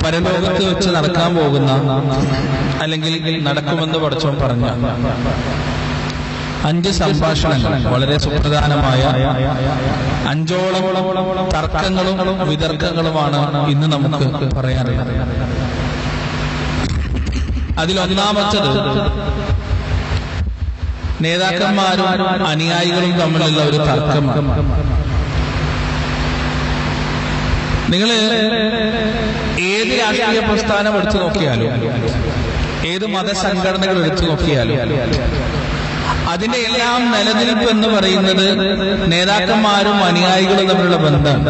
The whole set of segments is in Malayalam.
പരലോകത്ത് വെച്ച് നടക്കാൻ പോകുന്ന അല്ലെങ്കിൽ നടക്കുമെന്ന് പഠിച്ചോൻ പറഞ്ഞു അഞ്ച് സംഭാഷണങ്ങൾ വളരെ സുപ്രധാനമായ അഞ്ചോളം തർക്കങ്ങളും വിതർക്കങ്ങളുമാണ് ഇന്ന് നമുക്ക് പറയാനുള്ളത് അതിലൊന്നാമത്തത് നേതാക്കന്മാരും അനുയായികളും തമ്മിലുള്ള ഒരു തർക്കമാണ് നിങ്ങൾ ഏത് രാഷ്ട്രീയ പ്രസ്ഥാനം എടുത്തു നോക്കിയാലും ഏത് മതസംഘടനകൾ എടുത്തു നോക്കിയാലും അതിന്റെ എല്ലാം നിലനിൽപ്പ് എന്ന് പറയുന്നത് നേതാക്കന്മാരും അനുയായികളും തമ്മിലുള്ള ബന്ധം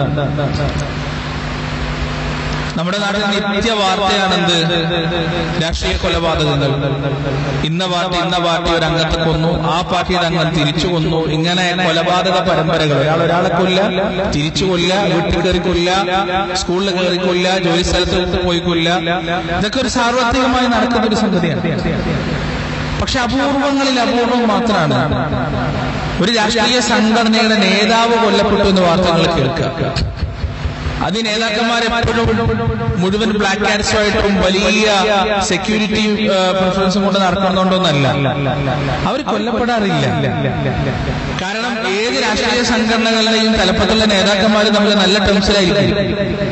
നമ്മുടെ നാട്ടിൽ നിത്യ വാർത്തയാണെന്ത് രാഷ്ട്രീയ കൊലപാതകങ്ങൾ ഇന്ന പാർട്ടി ഇന്ന പാർട്ടി ഒരു അംഗത്തെ കൊന്നു ആ പാർട്ടിയുടെ അംഗം തിരിച്ചു കൊന്നു ഇങ്ങനെ കൊലപാതക പരമ്പരകൾ ഒരാൾ ഒരാളെ കൊല്ല തിരിച്ചു കൊല്ല വീട്ടിൽ കയറി കൊല്ല സ്കൂളിൽ കയറി കൊല്ല ജോലി സ്ഥലത്ത് പോയി കൊല്ല ഇതൊക്കെ ഒരു സാർവത്രികമായി നടക്കുന്ന ഒരു സംഗതിയാണ് പക്ഷെ അപൂർവങ്ങളിൽ അപൂർവം മാത്രമാണ് ഒരു രാഷ്ട്രീയ സംഘടനയുടെ നേതാവ് കൊല്ലപ്പെട്ടു എന്ന് വാർത്തകൾ കേൾക്കുക അത് ഈ നേതാക്കന്മാരെപ്പോഴും മുഴുവൻ ബ്ലാക്ക് കാറ്റ്സുമായിട്ടും വലിയ സെക്യൂരിറ്റി പ്രിഫറൻസും കൊണ്ട് നടക്കണമെന്നുണ്ടോന്നല്ല അവർ കൊല്ലപ്പെടാറില്ല കാരണം ഏത് രാഷ്ട്രീയ സംഘടനകളുടെയും തലപ്പത്തുള്ള നേതാക്കന്മാർ തമ്മിൽ നല്ല ടെൻഷനായിരിക്കും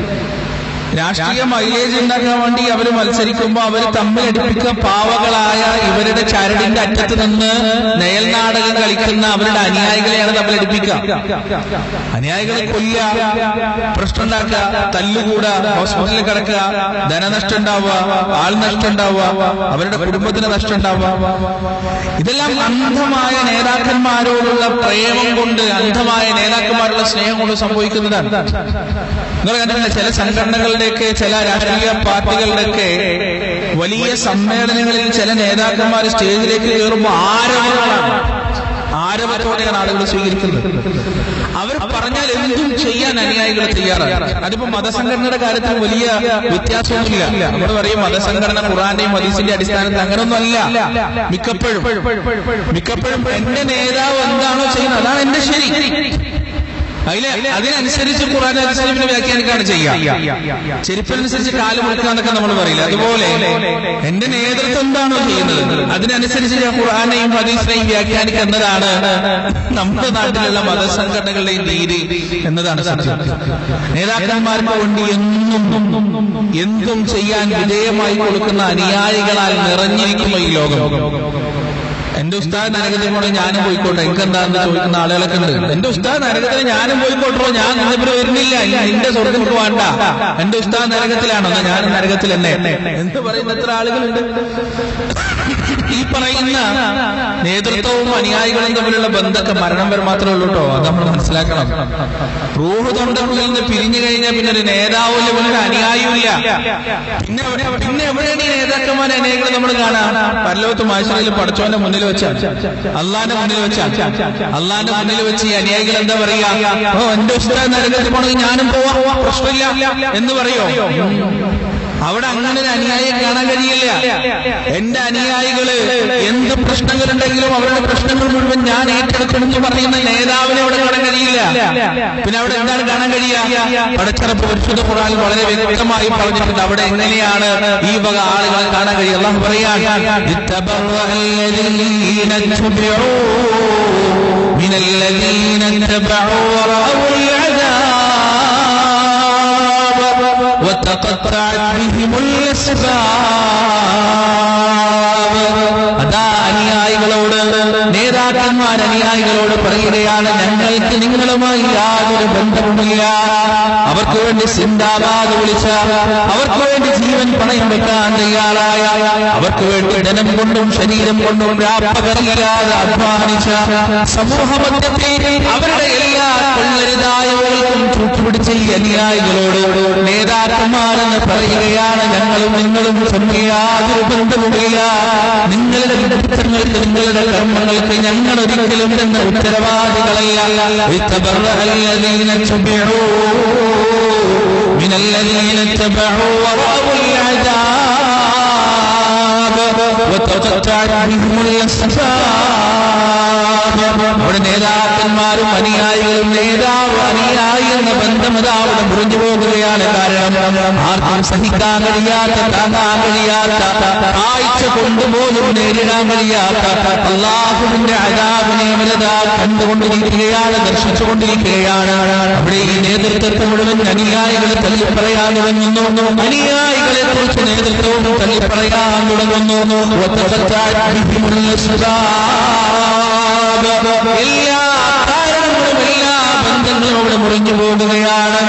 രാഷ്ട്രീയ മൈലേജ് ഉണ്ടാക്കാൻ വേണ്ടി അവർ മത്സരിക്കുമ്പോൾ അവർ തമ്മിലടിപ്പിക്കുക പാവകളായ ഇവരുടെ ചരടിന്റെ അറ്റത്ത് നിന്ന് നെയൽ നാടകം കളിക്കുന്ന അവരുടെ അനുയായികളെയാണ് തമ്മിലടിപ്പിക്കുക അനുയായികളെ കൊല്ല പ്രശ്നം ഉണ്ടാക്കുക തല്ലുകൂടുക ഹോസ്പിറ്റലിൽ കിടക്കുക ധനനഷ്ടം ഉണ്ടാവുക ആൾ നഷ്ടം ഉണ്ടാവുക അവരുടെ കുടുംബത്തിന് നഷ്ടം ഉണ്ടാവുക ഇതെല്ലാം അന്ധമായ നേതാക്കന്മാരോടുള്ള പ്രേമം കൊണ്ട് അന്ധമായ നേതാക്കന്മാരുള്ള സ്നേഹം കൊണ്ട് സംഭവിക്കുന്നതാണ് നിങ്ങൾ കണ്ടിട്ടില്ല ചില സംഘടനകളുടെയൊക്കെ ചില രാഷ്ട്രീയ പാർട്ടികളുടെയൊക്കെ വലിയ സമ്മേളനങ്ങളിൽ ചില നേതാക്കന്മാർ സ്റ്റേജിലേക്ക് കയറുമ്പോൾ ആരവങ്ങളാണ് ആരവത്തോടെയാണ് ആളുകൾ സ്വീകരിക്കുന്നത് അവർ പറഞ്ഞാൽ എന്തും ചെയ്യാൻ അനുയായികൾ തയ്യാറാണ് അതിപ്പോ മതസംഘടനയുടെ കാര്യത്തിൽ വലിയ വ്യത്യാസമൊന്നുമില്ല നമ്മൾ പറയും മതസംഘടന ഖുറാന്റെയും ഹദീസിന്റെ അടിസ്ഥാനത്തിൽ അങ്ങനൊന്നുമല്ല മിക്കപ്പോഴും മിക്കപ്പോഴും എന്റെ നേതാവ് എന്താണോ ചെയ്യുന്നത് അതാണ് എന്റെ ശരി അതിലെ അതിനനുസരിച്ച് ഖുറാൻ ഹദീസിനെ വ്യാഖ്യാനിക്കാണ് ചെയ്യുക ചെരുപ്പനുസരിച്ച് കാല് മുറിക്കുക എന്നൊക്കെ നമ്മൾ പറയില്ല അതുപോലെ എന്റെ നേതൃത്വം എന്താണോ ചെയ്യുന്നത് അതിനനുസരിച്ച് ഞാൻ ഖുറാനെയും ഹദീസിനെയും വ്യാഖ്യാനിക്കുക എന്നതാണ് നമ്മുടെ നാട്ടിലുള്ള മതസംഘടനകളുടെയും രീതി എന്നതാണ് സത്യം നേതാക്കന്മാർക്ക് വേണ്ടി എന്നും എന്തും ചെയ്യാൻ വിധേയമായി കൊടുക്കുന്ന അനുയായികളാൽ നിറഞ്ഞിരിക്കുന്ന ഈ ലോകം എന്റെ ഉസ്താദ് നരകത്തിൽ കൊണ്ട് ഞാനും പോയിക്കോട്ടെ എനിക്ക് എന്താന്ന് ചോദിക്കുന്ന ആളുകളൊക്കെ ഉണ്ട് എന്റെ ഉസ്താദ് നരകത്തിൽ ഞാനും പോയിക്കോട്ടോ ഞാൻ നിന്നിവിടെ വരുന്നില്ല നിന്റെ സ്വർഗത്തിൽ വേണ്ട എന്റെ ഉസ്താദ് നരകത്തിലാണോ എന്നാ ഞാൻ നരകത്തിൽ തന്നെ എന്ന് പറയുന്ന എത്ര ആളുകളുണ്ട് ഈ പറയുന്ന നേതൃത്വവും അനുയായികളും തമ്മിലുള്ള ബന്ധമൊക്കെ മരണം വരെ മാത്രമേ ഉള്ളൂ കേട്ടോ അത് നമ്മൾ മനസ്സിലാക്കണം റൂഹ് തൊണ്ടക്കുള്ളിൽ നിന്ന് പിരിഞ്ഞു കഴിഞ്ഞാൽ പിന്നെ ഒരു നേതാവില്ല പിന്നെ ഒരു അനുയായില്ല പിന്നെ എവിടെ- പിന്നെ എവിടെയാണ് ഈ നേതാക്കന്മാരെ അനുയായികൾ നമ്മൾ കാണാം പരലോകത്ത് മാശയിൽ പടച്ചോന്റെ മുന്നിൽ വെച്ചാൽ അള്ളാന്റെ മുന്നിൽ വെച്ചാൽ അള്ളാന്റെ മുന്നിൽ വെച്ച് ഈ അനുയായികൾ എന്താ പറയാ ഓ എന്റെ ഉസ്താദ് നരകത്തിൽ പോണെങ്കിൽ ഞാനും പോവാം പ്രശ്നമില്ല എന്ന് പറയോ അവിടെ അങ്ങനെ ഒരു അനുയായിയെ കാണാൻ കഴിയില്ല എന്റെ അനുയായികള് എന്ത് പ്രശ്നങ്ങളുണ്ടെങ്കിലും അവരുടെ പ്രശ്നങ്ങൾ മുഴുവൻ ഞാൻ ഏറ്റെടുക്കണമെന്ന് പറയുന്ന നേതാവിനെ അവിടെ കാണാൻ കഴിയില്ല പിന്നെ അവിടെ എന്താണ് കാണാൻ കഴിയുക പടച്ചിറപ്പ് പരിശുദ്ധ ഖുറാൻ വളരെ വ്യക്തമായി പറഞ്ഞിട്ടുണ്ട് അവിടെ എങ്ങനെയാണ് ഈ വക ആളുകളെ കാണാൻ കഴിയുക അള്ളാഹു പറയാൻ "ഇത്തബറഅ الذين اتبعوا من الذين اتبعوا ورأوا العذاب وتقطعت بهم الأسباب അതാ അനുയായികളോട് നേതാക്കന്മാർ അനുയായികളോട് പറയുകയാണ് ഞങ്ങൾക്ക് നിങ്ങളുമായി യാതൊരു ബന്ധവുമില്ല അവർക്ക് വേണ്ടി സിന്ദാബാദ് വിളിച്ച അവർക്ക് വേണ്ടി ജീവൻ പണയം വെക്കാൻ തയ്യാറായ അവർക്ക് വേണ്ടി ധനം കൊണ്ടും ശരീരം കൊണ്ടും വ്യാപകരില്ലാതെ അധ്വാനിച്ച സമൂഹമധ്യത്തിൽ അവരുടെ എല്ലാ കൊള്ളരുതായവകൾക്കും ചൂട്ടുപിടിച്ച ഈ അനുയായികളോട് നേതാക്കന്മാരെന്ന് പറയുകയാണ് ഞങ്ങളും നിങ്ങളും തമ്മിൽ യാതൊരു ബന്ധവുമില്ല നിങ്ങളുടെ വിദഗ്ധങ്ങൾക്ക് നിങ്ങളുടെ കർമ്മങ്ങൾക്ക് ഞങ്ങൾ ഒരിക്കലും തന്നെ ഉത്തരവാദികളല്ല ഇത്തബറഅ الذين اتبعوا من الذين اتبعوا ورأوا العذاب وتقطعت بهم الأسباب അവിടെ നേതാക്കന്മാരും അനുയായികളും നേതാവ് അനുയായി എന്ന ബന്ധം അതാ അവിടെ മുറിഞ്ഞു പോകുകയാണ് കാരണം ആർക്കും സഹിക്കാൻ കഴിയാത്ത താങ്ങാൻ കഴിയാത്ത കാഴ്ച കൊണ്ടുപോലും നേരിടാൻ കഴിയാത്ത അള്ളാഹുവിന്റെ അതാവിനെ വലുതാ കണ്ടുകൊണ്ടിരിക്കുകയാണ് ദർശിച്ചുകൊണ്ടിരിക്കുകയാണ് അവിടെ ഈ നേതൃത്വത്തെ മുഴുവൻ അനുയായികൾ തല്ലി പറയാൻ തുടങ്ങുന്നു അനുയായികളെ കുറിച്ച് നേതൃത്വവും തല്ലി പറയാൻ തുടങ്ങുന്നു ഒത്തച്ചാൽ എല്ലാ കാരണങ്ങളും എല്ലാ ബന്ധങ്ങളും അവിടെ മുറിഞ്ഞു പോകുകയാണ്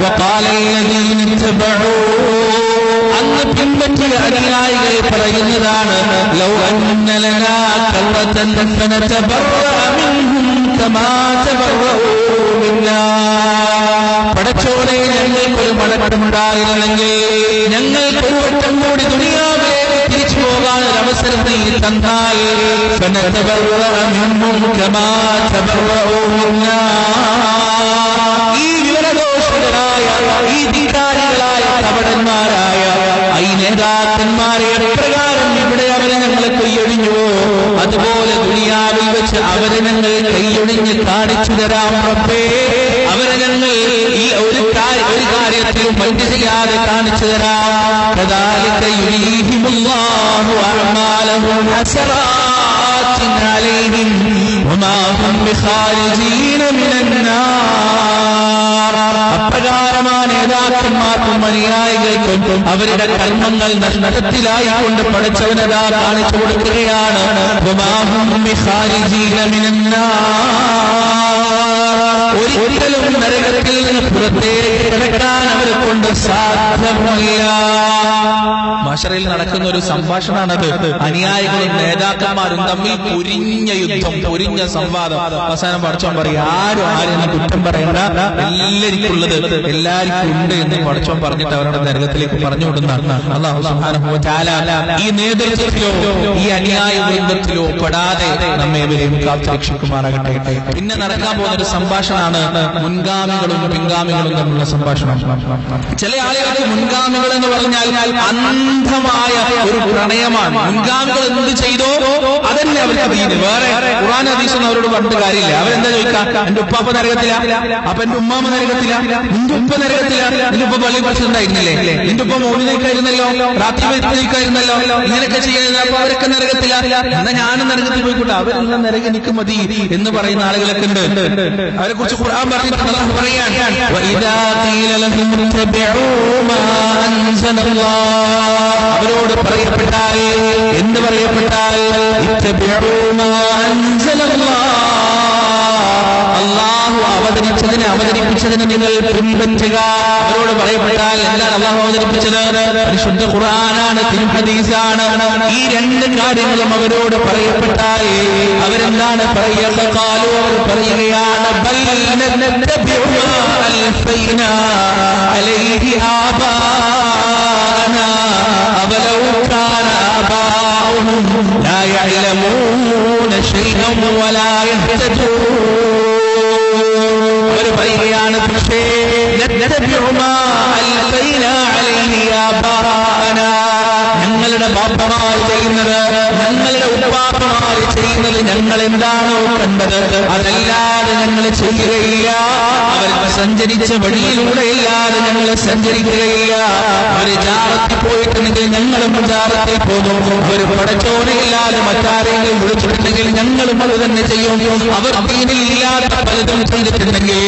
അന്ന് പിൻപറ്റിയ അനുയായികൾ പറയുന്നതാണ് ലൗ അന്നലനാ കവ്വത്തൻ ഫനതബറഅ മിൻഹും കമാ തബറഊ മിന്നാ പടച്ചോടെ ഞങ്ങൾക്കൊരു മടക്കമുണ്ടായിരുന്നെങ്കിൽ ഞങ്ങൾക്ക് ഒരു വട്ടം കൂടി ദുനിയാവിലേക്ക് തിരിച്ചു പോകാൻ ഒരു അവസരം നീ തന്നാൽ فنتبرأ منهم كما تبرأوا منا ഈ വിവരദോഷകരായ ഈ ധികാരികളായ കപടന്മാരായ ഈ നേതാക്കന്മാരെ എപ്രകാരം ഇവിടെ അവരെ ഞങ്ങൾ കൈയൊഴിഞ്ഞുവോ അതുപോലെ ദുനിയാവിൽ വെച്ച് അവരെ ഞങ്ങൾ കൈയൊഴിഞ്ഞ് കാണിച്ചു തരാം റബ്ബേ അവരെ ഞങ്ങൾ ഈ ഒരു കാര്യ- ഒരു കാര്യത്തിലും മറ്റ് ചെയ്യാതെ കാണിച്ചു തരാം كذلك يريهم الله أعمالهم حسرات عليهم وما هم بخارجين من النار അപ്രകാരമാ നേതാക്കന്മാർക്കും അനുയായികൾക്കും അവരുടെ കർമ്മങ്ങൾ നഷ്ടത്തിലായിക്കൊണ്ട് പഠിച്ചവനതാ കാണിച്ചു കൊടുക്കുകയാണ് وما هم بخارجين من النار. ഒരിക്കലും നരകത്തിൽ നിന്ന് പുറത്തേക്ക് കിടക്കാൻ അവരെ കൊണ്ട് സാധ്യമല്ല മഷറയിൽ നടക്കുന്ന ഒരു സംഭാഷണമാണത് അനുയായികളും നേതാക്കന്മാരും തമ്മിൽ പൊരിഞ്ഞ യുദ്ധം പൊരിഞ്ഞ സംവാദം അവസാനം പഠിച്ചോൻ പറയും ആരും ആരും കുറ്റം പറയണ്ട എല്ലാവർക്കും ഉള്ളത് എല്ലാവർക്കും ഉണ്ട് എന്ന് പഠിച്ചോൻ പറഞ്ഞിട്ട് അവരുടെ നരകത്തിലേക്ക് പറഞ്ഞു വിടുന്ന അള്ളാഹു സുബ്ഹാനഹു വ തആല ഈ നേതൃത്വത്തിലോ ഈ അനുയായ വൃന്ദത്തിലോ പെടാതെ നമ്മെ ഇവരെയും കാത്തുരക്ഷിക്കുമാറാകട്ടെ പിന്നെ നടക്കാൻ പോകുന്ന ഒരു സംഭാഷണമാണ് മുൻഗാമികളും പിൻഗാമികളും തമ്മിലുള്ള സംഭാഷണം ചില ആളുകൾക്ക് മുൻഗാമികൾ എന്ന് പറഞ്ഞാൽ അന്ധമായ ഒരു പ്രണയമാണ് മുൻഗാമികൾ എന്ത് ചെയ്തോ അതന്നെ അവർക്ക് ദീന് വേറെ ഖുറാൻ ഹദീസൊന്നും അവരോട് പറഞ്ഞിട്ട് കാര്യമില്ല അവരെന്താ ചോദിക്കാം എന്റെ ഉപ്പാപ്പ നരകത്തില അപ്പൊ എന്റെ ഉമ്മാമ നരകത്തില നിന്റെ ഉപ്പ നരകത്തില നിന്റെ ഉപ്പ പള്ളി പഠിച്ചിട്ടുണ്ടായിരുന്നില്ലേ നിന്റെ ഉപ്പ മോണി നിൽക്കായിരുന്നല്ലോ രാത്രി വെച്ച് നിൽക്കായിരുന്നല്ലോ ഇങ്ങനെയൊക്കെ ചെയ്യുന്നത് അപ്പൊ അവരൊക്കെ നരകത്തില എന്നാ ഞാനും നരകത്തിൽ പോയിക്കോട്ടെ അവരെന്നാ നരകം എനിക്ക് മതി എന്ന് പറയുന്ന ആളുകളൊക്കെ ഉണ്ട് അവരെ കുറിച്ച് ഖുർആൻ പറഞ്ഞിട്ടുണ്ട് അല്ലാഹു പറയാൻ وَإِذَا قِيلَ لَهُمُ اتَّبِعُوا مَا أَنزَلَ اللَّهُ അവരോട് പറയപ്പെട്ടാൽ എന്ത് പറയപ്പെട്ടാൽ اتَّبِعُوا مَا أَنزَلَ اللَّهُ അള്ളാഹു അവതരിച്ചതിനെ അവതരിപ്പിച്ചതിന് നിങ്ങൾ പിൻപറ്റുക അവരോട് പറയപ്പെട്ടാൽ എന്താണ് അള്ളാഹു അവതരിപ്പിച്ചത് പരിശുദ്ധ ഖുർആനാണ് തിരുഹദീസാണ് ഈ രണ്ട് കാര്യങ്ങളും അവരോട് പറയപ്പെട്ടാൽ അവരെന്താണ് പറയുക കാലു അവർ പറയുകയാണ് ബൽ നത്തബിഉ മാ അൽഫൈനാ അലൈഹി ആബാനാ അവലൗ കാന ആബാഉഹും ലാ യഅലമൂന ശൈഅൻ വലാ യഹ്തദൂൻ അവർ പറയുകയാണ് പക്ഷേ നത്തബിഉ മാ അൽഫൈനാ അലൈഹി ആബാനാ ഞങ്ങളുടെ ബാപ്പമാർ ചെയ്യുന്നത് ഞങ്ങളുടെ ഉപ്പാപ്പമാർ ചെയ്യുന്നത് ഞങ്ങൾ എന്താണോ കണ്ടത് അതല്ലാതെ ഞങ്ങൾ ചെയ്യുകയില്ല അവർ സഞ്ചരിച്ച വഴിയിലൂടെയില്ലാതെ ഞങ്ങൾ സഞ്ചരിക്കുകയില്ല അവര് ജാറത്തിൽ പോയിട്ടുണ്ടെങ്കിൽ ഞങ്ങളും ജാറത്തിൽ പോകും ഒരു പടച്ചോനയില്ലാതെ മറ്റാരെങ്കിലും വിളിച്ചിട്ടുണ്ടെങ്കിൽ ഞങ്ങളും അത് തന്നെ ചെയ്യും അവർ ദീനിലില്ലാത്ത പലതും ചെയ്തിട്ടുണ്ടെങ്കിൽ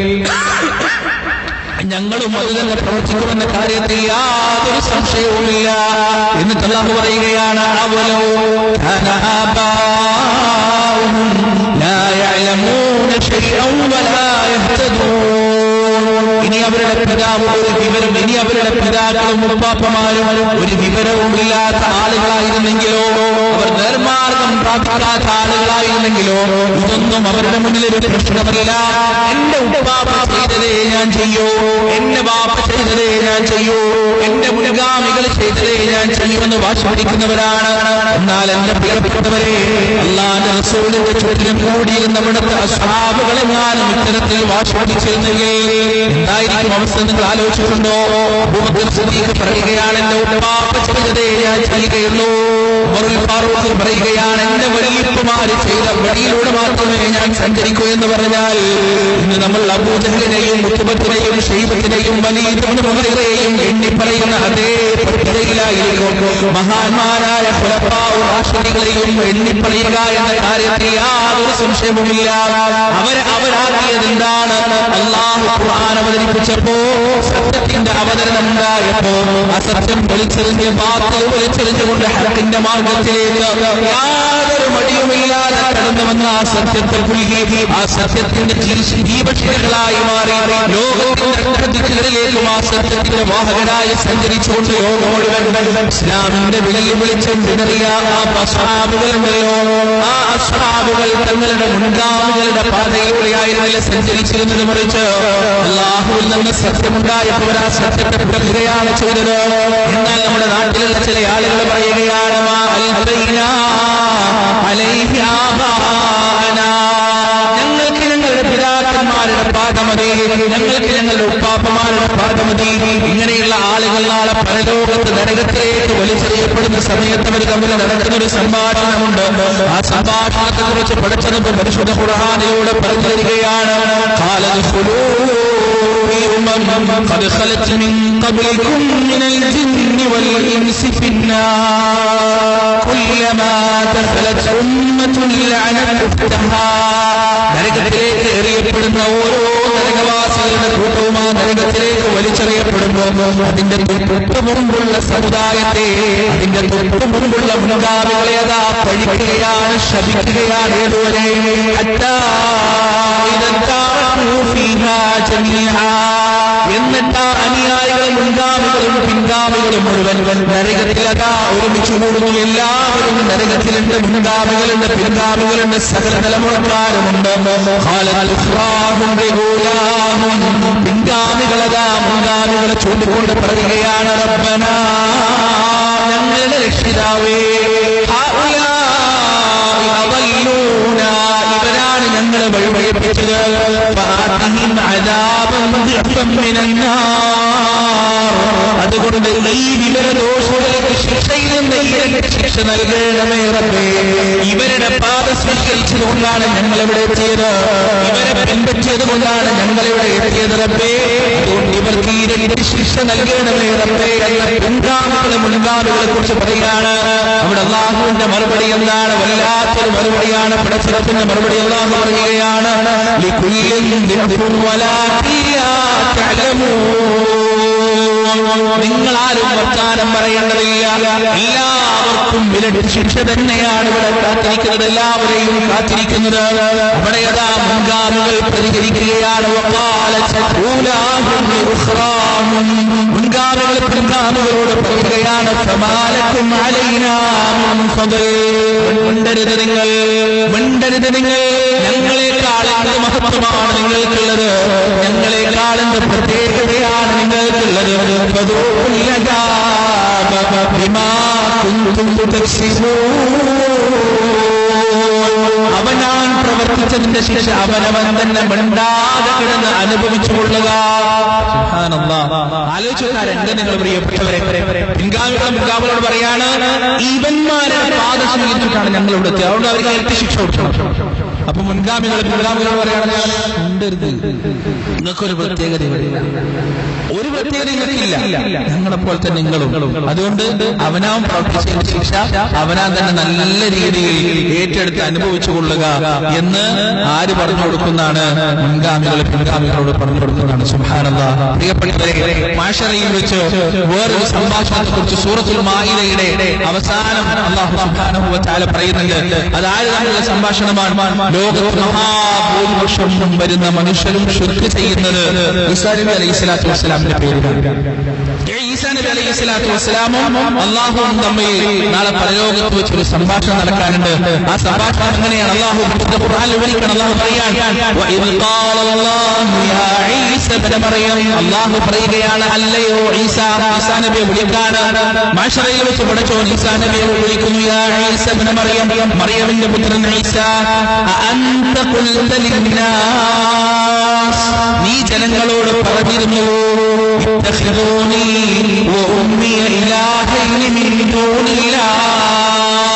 ഞങ്ങളും അത് തന്നെ പ്രവർത്തിക്കുമെന്ന കാര്യത്തിൽ യാതൊരു സംശയവുമില്ല എന്നിട്ട് അള്ളാഹു പറയുകയാണ് അവലോ കാന ആബാഉഹും ലാ യഅലമൂന ശൈഅൻ വലാ യഹ്തദൂൻ ഇനി അവരുടെ പിതാവ് ഒരു വിവരം ഇനി അവരുടെ പിതാക്കളും ഉപ്പാപ്പമാരും ഒരു വിവരവും ഇല്ലാത്ത ആളുകളായിരുന്നെങ്കിലോ അവർ നിർമാർഗം പ്രാപിക്കാത്ത ആളുകളായിരുന്നെങ്കിലോ ഇതൊന്നും അവരുടെ മുന്നിൽ ഒരു പ്രശ്നമല്ല എന്റെ ഉപ്പാപ്പ ചെയ്തതേ ഞാൻ ചെയ്യൂ എന്റെ ബാപ്പ ചെയ്തതേ ഞാൻ ചെയ്യൂ എന്റെ മുൻഗാമികൾ ചെയ്തതേ ഞാൻ ചെയ്യുമെന്ന് വാശി പിടിക്കുന്നവരാണ് എന്നാൽ എന്റെ പ്രിയപ്പെട്ടവരെ അള്ളാന്റെ റസൂലിന്റെ ചുറ്റിലും കൂടിയിരുന്ന ഇവിടുത്തെ അസ്ഹാബുകളെങ്ങാനും ഇത്തരത്തിൽ വാശി പിടിച്ചിരുന്നെങ്കിൽ എന്തായിരിക്കും അവസ്ഥ നിങ്ങൾ ആലോചിച്ചിട്ടുണ്ടോ അബൂബക്കർ സിദ്ദീഖ് പറയുകയാണ് എന്റെ ഉപ്പാപ്പ ചെയ്തതേ ഞാൻ ചെയ്യുകയുള്ളൂ ഉമറുൽ ഫാറൂഖ് പറയുകയാണ് എന്റെ വല്യപ്പമാര് ചെയ്ത വഴിയിലൂടെ മാത്രമേ ഞാൻ സഞ്ചരിക്കൂ എന്ന് പറഞ്ഞാൽ ഇന്ന് നമ്മൾ അബൂജഹലിനെയും മുത്തുബത്തിനെയും ഷെയ്ബത്തിനെയും വലിയ എണ്ണി പറയുന്ന അതേ പട്ടികയിലായിരിക്കും മഹാന്മാരായ ഫുലഫാവ് റാഷിദികളെയും എണ്ണി പറയുക എന്ന കാര്യത്തിൽ യാതൊരു സംശയവുമില്ല അവരെ അവരാക്കിയത് എന്താണ് അള്ളാഹു ഖുർആൻ അവതരിപ്പിച്ചപ്പോ സത്യത്തിന്റെ അവതരണം ഉണ്ടായപ്പോ അസത്യം വലിച്ചെറിഞ്ഞ് ബാത്തിൽ വലിച്ചെറിഞ്ഞുകൊണ്ട് ഹക്കിന്റെ മാർഗത്തിലേക്ക് യാതൊരു മടിയുമില്ലാതെ കടന്നു വന്ന ആ സത്യത്തെ പുൽകി ആ സത്യത്തിന്റെ ജീ- ജീവക്ഷണികളായി മാറി ലോകത്തിന്റെ ദിക്കുകളിലേക്കും ആ സത്യത്തിന്റെ വാഹകനായി സഞ്ചരിച്ചുകൊണ്ട് ലോകം മുഴുവൻ ഇസ്ലാമിന്റെ വിളിയിൽ വിളിച്ചും വിടറിയ ആ അസ്ഹാബുകളുണ്ടല്ലോ ആ അസ്ഹാബുകൾ തങ്ങളുടെ മുൻഗാമികളുടെ പാതയിലൂടെയായിരുന്നില്ല സഞ്ചരിച്ചിരുന്നത് മറിച്ച് അള്ളാഹുവിൽ നിന്ന് സത്യമുണ്ടായപ്പോൾ ആ സത്യത്തെ പിറക്കുകയാണ് ചെയ്തത് എന്നാൽ നമ്മുടെ നാട്ടിലുള്ള ചില ആളുകൾ പറയുകയാണ് മാ അൽബൈനാ അലൈഹി ആബാനാ. ഞങ്ങൾക്ക് ഞങ്ങളുടെ പിതാക്കന്മാരുടെ പാദമതി ഞങ്ങൾക്ക് ഞങ്ങളുടെ ഉപ്പാപ്പമാരുടെ പാദമതി ഇങ്ങനെയുള്ള ആളുകൾ നാളെ പരലോകത്ത് നരകത്തിലേക്ക് വലിച്ചെറിയപ്പെടുന്ന സമയത്ത് അവർ തമ്മിൽ നടക്കുന്ന ഒരു സംഭാഷണമുണ്ട് ആ സംഭാഷണത്തെ കുറിച്ച് പഠിച്ചത് പരിശുദ്ധ ഖുർആാനിലൂടെ പറഞ്ഞു തരികയാണ് കാലത് في أمم قد خلت من قبلكم من الجن والإنس في النار كلما دخلت أمة لعنت أختها നരകത്തിലേക്ക് എറിയപ്പെടുന്ന ഓരോ നരകവാസികളുടെ കൂട്ടവും ആ നരകത്തിലേക്ക് വലിച്ചെറിയപ്പെടുമ്പോൾ അതിന്റെ തൊട്ട് മുമ്പുള്ള സമുദായത്തെ അതിന്റെ തൊട്ട് മുമ്പുള്ള മുൻഗാമികളെ അതാ പഴിക്കുകയാണ് ശപിക്കുകയാണ് ഏതുവരെ ഹത്താ ഇദാ ഫീഹാ ജമീആ എന്നിട്ട് ആ അനുയായികളും മുൻഗാമികളും പിൻഗാമികളും മുഴുവൻ നരകത്തിലതാ ഒരുമിച്ച് കൂടുന്നു എല്ലാവരും നരകത്തിലുണ്ട് മുൻഗാമികളുണ്ട് പിൻഗാമികളുണ്ട് സകല തലമുറക്കാരുമുണ്ട് ഖാലൽ ഇഖ്റാഹും ബിഗുലാഹും. പിൻഗാമികളതാ മുൻഗാമികളെ ചൂണ്ടിക്കൊണ്ട് പറയുകയാണ് റബ്ബന ഞങ്ങളുടെ രക്ഷിതാവേ ഹൗലാഇ അദല്ലൂന. ഇവരാണ് ഞങ്ങളെ വഴിവഴിപ്പിച്ചത് ഫആതിഹിം അദാബൻ ദിഅഫൻ മിനന്നാർ. അതുകൊണ്ട് ഈ വിവരദോഷങ്ങൾക്ക് ശിക്ഷയിൽ നിന്ന് ഇരട്ടി ശിക്ഷ നൽകണമേ റബ്ബേ ഇവരുടെ പാത സ്വീകരിച്ചതുകൊണ്ടാണ് ഞങ്ങൾ ഇവിടെ എത്തിയത് ഇവരെ പിൻപറ്റിയത് കൊണ്ടാണ് ഞങ്ങൾ ഇവിടെ എത്തിയത് റബ്ബേ അതുകൊണ്ട് ഇവർക്ക് ഇരട്ടി ശിക്ഷ നൽകണമേ റബ്ബേ എന്ന പിൻഗാമികളെ മുൻഗാമികളെ കുറിച്ച് പറയുകയാണ് അവിടെ അള്ളാഹുവിന്റെ മറുപടി എന്താണ് വല്ലാത്തൊരു മറുപടിയാണ് പടച്ചിടത്തിന്റെ മറുപടി അള്ളാഹു പറയുകയാണ് ലികുല്ലിൻ ദിൻബുൻ വലാകിൻ ലാ തഅലമൂൻ. നിങ്ങളാരും വർത്താനം പറയേണ്ടതില്ല എല്ലാവർക്കും വിലടി ശിക്ഷ തന്നെയാണ് ഇവിടെ കാത്തിരിക്കുന്നത് എല്ലാവരെയും കാത്തിരിക്കുന്നത് അവിടെ അതാ മുൻഗാമികൾ പ്രതികരിക്കുകയാണ് വഖാലത് ഊലാഹും ലിഉഖ്റാഹും. മുൻഗാമികൾ പിൻഗാമികളോട് പറയുകയാണ് ഫമാലക്കും അലൈനാ മിൻ ഫദൽ. മിണ്ടരുത് നിങ്ങൾ മിണ്ടരുത് നിങ്ങൾ ഞങ്ങളെക്കാൾ എന്ത് മഹത്വമാണ് നിങ്ങൾക്കുള്ളത് ഞങ്ങളെക്കാൾ എന്ത് പ്രത്യേകതയാണ് നിങ്ങൾക്കുള്ളത് ഫദൂഖുൽ അദാബ ബിമാ കുന്തും തക്സിബൂൻ. അവനാൻ പ്രവർത്തിച്ചതിന്റെ ശിക്ഷ അവനവൻ തന്നെ മിണ്ടാതെ കിടന്ന് അനുഭവിച്ചു കൊള്ളുക ആലോചിച്ചാൽ നിങ്ങൾ പ്രിയപ്പെട്ടവരെ പിൻഗാമികളും പിൻഗാമികളോട് പറയാണ് ഇവന്മാരെ പാത സ്വീകരിച്ചിട്ടാണ് ഞങ്ങൾ ഇവിടെ എത്തിയത് അതുകൊണ്ട് അവർക്ക് ഇരട്ടി ശിക്ഷ കൊടുക്കണം അപ്പൊ മുൻഗാമികൾ പിൻഗാമികളോട് പറയാണ് ഉണ്ടരുത് നിങ്ങൾക്കൊരു പ്രത്യേകത ഇവിടെയില്ല. ഒരു പ്രത്യേകത നിങ്ങൾക്കില്ല ഞങ്ങളെ പോലെ തന്നെ നിങ്ങളും അതുകൊണ്ട് അവനാവും പ്രവർത്തിച്ചതിന്റെ ശിക്ഷ അവനാൻ തന്നെ നല്ല രീതിയിൽ ഏറ്റെടുത്ത് അനുഭവിച്ചു കൊള്ളുക എന്ന് ആര് പറഞ്ഞു കൊടുക്കുന്നതാണ് മുൻഗാമികൾ പിൻഗാമികളോട് പറഞ്ഞു കൊടുക്കുന്നതാണ് സുഹാനന്ദ പ്രിയപ്പെട്ടവരെ മാഷറയിൽ വെച്ച് വേറൊരു സംഭാഷണത്തെ കുറിച്ച് സൂറത്തുൽ മായിലയുടെ അവസാനം അള്ളാഹു സുബ്ഹാനഹു വ തആല പറയുന്നുണ്ട് അതായത് തമ്മിലുള്ള സംഭാഷണമാണ് ലോകത്ത് മഹാഭൂരിപക്ഷം വരുന്ന മനുഷ്യരും ശുദ്ധി ചെയ്യുന്നത് ഈസാ നബി അലൈഹി സ്വലാത്തു വസ്സലാമിന്റെ പേരിലാണ് ഈസാ നബി അലൈഹി സ്വലാത്തു വസ്സലാമും അള്ളാഹുവും തമ്മിൽ നാളെ പരലോകത്ത് വെച്ച് ഒരു സംഭാഷണം നടക്കാനുണ്ട് ആ സംഭാഷണം എങ്ങനെയാണ് അള്ളാഹു വിശുദ്ധ ഖുർആനിൽ വിവരിക്കണം അള്ളാഹു പറയാണ് വഇദ് ഖാല അല്ലാഹു യാ ഈസ ഇബ്ന മറിയം അള്ളാഹു പറയുകയാണ് അല്ലയോ ഈസ ഈസാ നബിയെ വിളിക്കാണ് മാഷറയിൽ വെച്ച് പഠിച്ചോ ഈസാ നബിയെ വിളിക്കുന്നു യാ ഈസ ഇബ്ന മറിയം മറിയമിന്റെ പുത്രൻ ഈസ അഅന്ത ഖുൽത ലിന്നാസ് നീ ജനങ്ങളോട് പറഞ്ഞിരുന്നു ഇത്തഖിദൂനി വ ഉമ്മി ഇലാഹൈനി മിൻ ദൂനില്ലാഹ്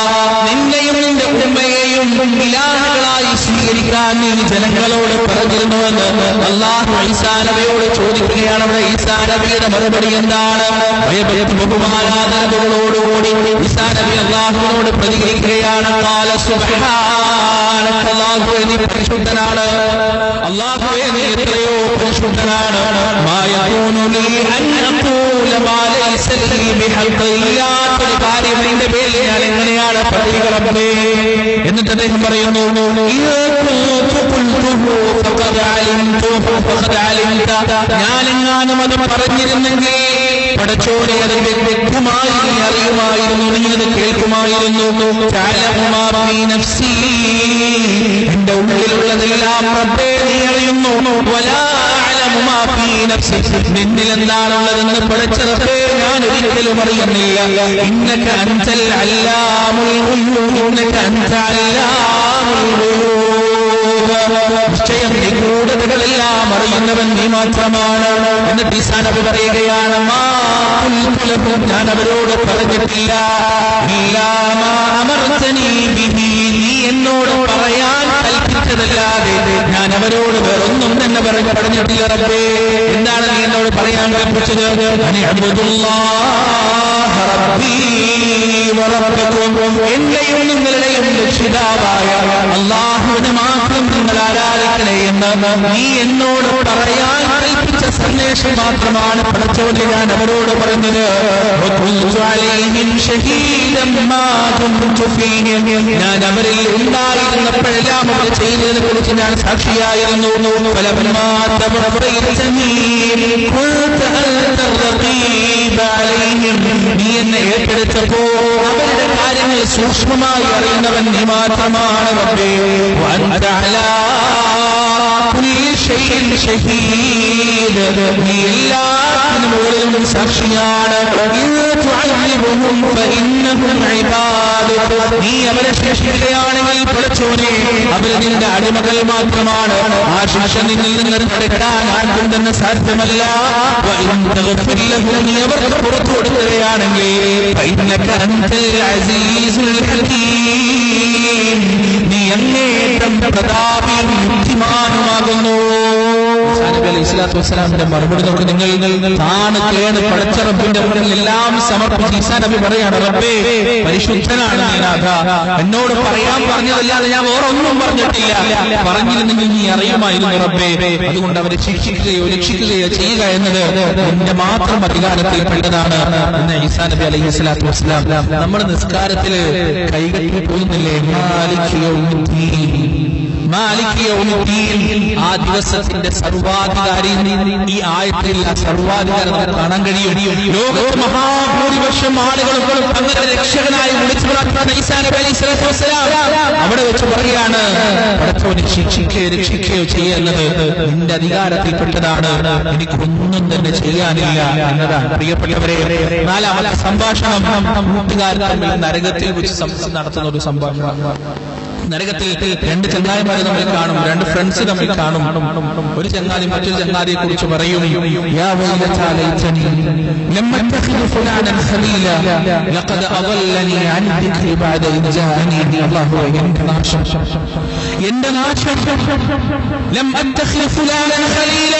അള്ളാഹു ഈസാ നബിയോട് ചോദിക്കുകയാണ് അവിടെ ഈസാ നബിയുടെ മറുപടി എന്താണ് ഭയഭക്തി ബഹുമാനാദരവുകളോടുകൂടി ഈസാ നബി അള്ളാഹുവിനോട് പ്രതികരിക്കുകയാണ് കാല സുബ്ഹാനക അല്ലാഹുവേ നീ പരിശുദ്ധനാണ് അള്ളാഹുവേ നീ എത്രയോ പരിശുദ്ധനാണ് മാ യകൂനു ലീ അൻ അഖൂല മാ ലൈസ ലീ ബിഹഖ് ഇല്ലാത്തൊരു കാര്യം എന്റെ പേരിൽ ഞാൻ എങ്ങനെയാണ് പറയുക റബ്ബേ എന്നിട്ട് അദ്ദേഹം പറയുന്നു "ഇദാ കുന്തു ഖുൽതുഹു ഫഖദ് അലിംതുഹു ഫഖദ് അലിംത." ഞാനെങ്ങാനും അത് പറഞ്ഞിരുന്നെങ്കിൽ പടച്ചോനെ അത് വ്യക്തമായി നീ അറിയുമായിരുന്നു നീ അത് കേൾക്കുമായിരുന്നു തഅലമു മാ ഫീ നഫ്സി. എന്റെ ഉള്ളിലുള്ളതെല്ലാം റബ്ബേ നീ അറിയുന്നു വലാ അഅലമു മാ ഫീ നഫ്സി. നിന്നിൽ എന്താണുള്ളതെന്ന് പടച്ച റബ്ബേ ഞാൻ ഒരിക്കലും അറിയുന്നില്ല ഇന്നക അൻതൽ അല്ലാമുൽ ഖുയൂബ് ഇന്നക അൻത അല്ലാമുൽ ഖുയൂബ് നിശ്ചയം നീ കൂടുതലെല്ലാം അറിയുന്നവൻ നീ മാത്രമാണ് എന്നിട്ട് ഈസാ നബി പറയുകയാണ് മാ ഖുൽതു ലഹും. ഞാൻ അവരോട് പറഞ്ഞിട്ടില്ല ഇല്ലാ മാ അമർതനീ ബിഹി. നീ എന്നോട് പറയാൻ കൽപ്പിച്ചതല്ലാതെ ഞാൻ അവരോട് വേറൊന്നും തന്നെ പറഞ്ഞു പറഞ്ഞിട്ടില്ല റബ്ബേ എന്താണ് നീ എന്നോട് പറയാൻ കൽപ്പിച്ചത് അനി അബ്ദുല്ലാഹ റബ്ബീ വറബ്ബക്കും. എന്റെയും നിങ്ങളുടെയും രക്ഷിതാവായ അള്ളാഹുവിനെ മാത്രം നിങ്ങൾ ആരാധിക്കണേ എന്ന് നീ എന്നോട് പറയാൻ കൽപ്പിച്ച സന്ദേശം മാത്രമാണ് പടച്ചോന്റെ ഞാൻ അവരോട് പറഞ്ഞത് وكنت عليهم شهيدا ما كنت فيهم. ഞാൻ അവരിൽ ഉണ്ടായിരുന്നപ്പോഴെല്ലാം അവർ ചെയ്തതിനെ കുറിച്ച് ഞാൻ സാക്ഷിയായിരുന്നു فلما تبرئتني كنت أنت الرقيب عليهم. നീ എന്നെ ഏറ്റെടുത്തപ്പോ അവരുടെ കാര്യങ്ങൾ സൂക്ഷ്മമായി അറിയുന്നവൻ നീ മാത്രമാണ് റബ്ബേ وأنت على كل شيء شهيد നീ എല്ലാത്തിനും മുകളിലും സാക്ഷിയാണ് إن تعذبهم فإنهم عبادك. നീ അവരെ ശിക്ഷിക്കുകയാണെങ്കിൽ പടച്ചോനെ അവർ നിന്റെ അടിമകൾ മാത്രമാണ് ആ ശിക്ഷ നിന്നിൽ നിന്ന് തടുക്കാൻ ആർക്കും തന്നെ സാധ്യമല്ല وإن تغفر لهم നീ അവർക്ക് പുറത്തു കൊടുക്കുകയാണെങ്കിൽ فإنك أنت العزيز الحكيم നീ അങ്ങേറ്റം പ്രതാപിയും ബുദ്ധിമാനുമാകുന്നു നബി അലൈഹി സ്വലാത്തു വസ്സലാമിന്റെ മറുപടി നോക്കി നിങ്ങൾ താണ് കേണ് പടച്ച റബ്ബിന്റെ മുന്നിൽ എല്ലാം സമർപ്പിച്ച് ഈസാ നബി പറയാണ് റബ്ബേ പരിശുദ്ധനാണ് നീ നാഥ എന്നോട് പറയാൻ പറഞ്ഞതല്ലാതെ ഞാൻ വേറെ ഒന്നും പറഞ്ഞിട്ടില്ല പറഞ്ഞിരുന്നെങ്കിൽ നീ അറിയുമായിരുന്നു റബ്ബേ അതുകൊണ്ട് അവരെ ശിക്ഷിക്കുകയോ രക്ഷിക്കുകയോ ചെയ്യുക എന്നത് നിന്റെ മാത്രം അധികാരത്തിൽ പെട്ടതാണ് എന്ന് ഈസാ നബി അലൈഹി സ്വലാത്തു വസ്സലാം നമ്മുടെ നിസ്കാരത്തിൽ കൈകെട്ടി പോകുന്നില്ലേ മാലിക് മാലിക് യൗമുദ്ദീൻ ആ ദിവസത്തിന്റെ സർവാധികാരി ഈ ആയത്തിൽ ആ സർവാധികാരം നമുക്ക് കാണാൻ കഴിയും ലോകത്ത് മഹാഭൂരിപക്ഷം ആളുകളും അങ്ങനെ രക്ഷകനായി വിളിച്ചു പ്രാർത്ഥിക്കുന്ന ഈസാ നബി അലൈഹി സ്വലാത്തു വസ്സലാം അവിടെ വെച്ച് പറയാണ് പടച്ചവനെ ശിക്ഷിക്കുകയോ രക്ഷിക്കുകയോ ചെയ്യുന്നത് നിന്റെ അധികാരത്തിൽപ്പെട്ടതാണ് എനിക്കൊന്നും തന്നെ ചെയ്യാനില്ല എന്നതാണ് പ്രിയപ്പെട്ടവരെ നാലാമത്തെ സംഭാഷണം കൂട്ടുകാർ തമ്മിൽ നരകത്തിൽ വെച്ച് സം- നടത്തുന്ന ഒരു സംഭാഷണം നരകത്തിൽ രണ്ട് ചങ്ങാതിമാർ തമ്മിൽ കാണും രണ്ട് ഫ്രണ്ട്സ് തമ്മിൽ കാണും ഒരു ചങ്ങാതി മറ്റൊരു ചങ്ങാതിയെ കുറിച്ച് പറയും യാ വൈലതാ ലൈതനി ലം അത്തഖിദു ഫുലാനൻ ഖലീല ലഖദ അദല്ലനി അൻ ദിക്രി ബഅദ ഇദ് ജാഅനി അല്ലാഹു എന്റെ നാശം എന്റെ നാശം ലം അത്തഖിദു ഫുലാനൻ ഖലീല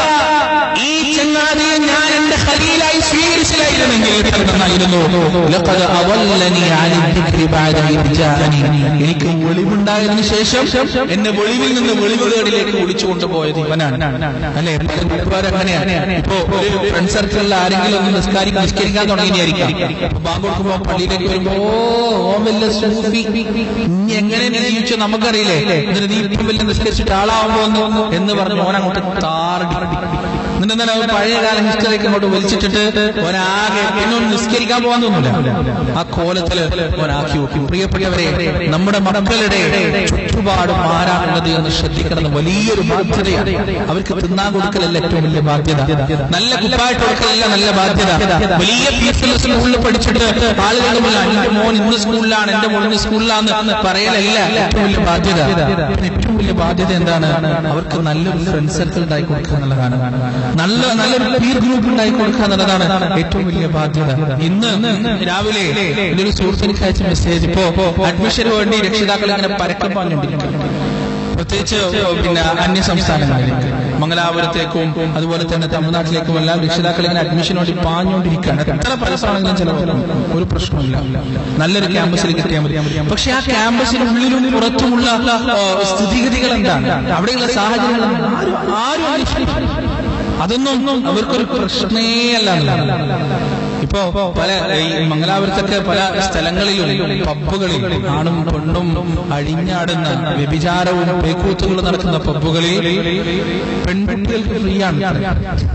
ഈ ചങ്ങാതിയെ ഞാൻ എന്റെ ഖലീലായി സ്വീകരിച്ചില്ലായിരുന്നെങ്കിൽ എത്ര നന്നായിരുന്നു ലഖദ അദല്ലനി അൻ ദിക്രി ബഅദ ഇദ് ജാഅനി എനിക്ക് വെളിവുണ്ടായതിനു ശേഷം എന്നെ വെളിവിൽ നിന്ന് വെളിവുകളിലേക്ക് വിളിച്ചു കൊണ്ടുപോയത് ഇവനാണ് അല്ലെ പല കൂട്ടുകാർ അങ്ങനെയാണ് ഇപ്പോ ഒരു ഫ്രണ്ട് സർക്കിളിൽ ആരെങ്കിലും ഒന്ന് നിസ്കാരിക്കാൻ നിസ്കരിക്കാൻ തുടങ്ങിയായിരിക്കാം അപ്പൊ ബാങ്ക് കൊടുക്കുമ്പോ പള്ളിയിലേക്ക് വരുമ്പോ ഓ ഓൻ വലിയ സൂഫി ഇനി എങ്ങനെ നീ ജീവിച്ചു നമുക്കറിയില്ലേ എന്നിട്ട് നീ ഇപ്പം വലിയ നിസ്കരിച്ചിട്ട് ആളാവുമ്പോ ഒന്ന് എന്ന് പറഞ്ഞ് മോൻ അങ്ങോട്ട് താറടി എന്നിട്ട് എന്താണ് ഒരു പഴയ കാല ഹിസ്റ്ററിക്ക് അങ്ങോട്ട് വലിച്ചിട്ടിട്ട് ഒരാകെ പിന്നെ ഒന്ന് നിസ്കരിക്കാൻ പോകാൻ തോന്നില്ല ആ കോലത്തില് ഒരാക്കി നോക്കി പ്രിയപ്പെട്ടവരെ നമ്മുടെ മക്കളുടെ ചുറ്റുപാട് മാറാനുള്ളത് എന്ന് ശ്രദ്ധിക്കണം വലിയൊരു ബാധ്യതയാണ് അവർക്ക് തിന്നാൻ കൊടുക്കലല്ല ഏറ്റവും വലിയ ബാധ്യത നല്ല കുപ്പായിട്ട് കൊടുക്കലല്ല നല്ല ബാധ്യത വലിയ ഫീസുള്ള സ്കൂളിൽ പഠിച്ചിട്ട് ആളുകളുടെ മുന്നിൽ എന്റെ മോൻ ഇന്ന് സ്കൂളിലാണ് എന്റെ മോൻ ഇന്ന് സ്കൂളിലാന്ന് പറയലല്ല ഏറ്റവും വലിയ ബാധ്യത ഏറ്റവും വലിയ ബാധ്യത എന്താണ് അവർക്ക് നല്ലൊരു ഫ്രണ്ട് സർക്കിൾ ഉണ്ടായി കൊടുക്കുക എന്നുള്ളതാണ് നല്ല നല്ലൊരു പീർ ഗ്രൂപ്പ് ഉണ്ടായി കൊടുക്കുക എന്നുള്ളതാണ് ഏറ്റവും വലിയ ബാധ്യത ഇന്ന് രാവിലെ എൻ്റെ ഒരു സുഹൃത്ത് എനിക്ക് അയച്ച മെസ്സേജ് ഇപ്പോ അഡ്മിഷന് വേണ്ടി രക്ഷിതാക്കൾ ഇങ്ങനെ പരക്കം പറഞ്ഞുകൊണ്ടിരിക്കും പ്രത്യേകിച്ച് പിന്നെ അന്യ സംസ്ഥാനങ്ങളിൽ മംഗലാപുരത്തേക്കും അതുപോലെ തന്നെ തമിഴ്നാട്ടിലേക്കും എല്ലാം രക്ഷിതാക്കൾ ഇങ്ങനെ അഡ്മിഷൻ വേണ്ടി പാഞ്ഞുകൊണ്ടിരിക്കുകയാണ് എത്ര പൈസയാണെങ്കിലും ചിലവ് ഒരു പ്രശ്നമില്ല നല്ലൊരു ക്യാമ്പസിൽ കിട്ടിയാൽ മതി പക്ഷെ ആ ക്യാമ്പസിനുള്ളിലും പുറത്തുമുള്ള ആ, സ്ഥിതിഗതികൾ എന്താണ് അവിടെയുള്ള സാഹചര്യങ്ങൾ എന്താണ്? ആരും ആരും അന്വേഷിക്കില്ല. അതൊന്നും അവർക്കൊരു പ്രശ്നേ അല്ല എന്നുള്ളതാണ്. ഇപ്പോ പല ഈ മംഗലാപുരത്തൊക്കെ പല സ്ഥലങ്ങളിലും പബ്ബുകളിൽ ആണും പെണ്ണും അഴിഞ്ഞാടുന്ന വ്യഭിചാരവും പേക്കൂത്തുകളും നടത്തുന്ന പബ്ബുകളിൽ പെൺകുട്ടികൾക്ക് ഫ്രീ ആണ്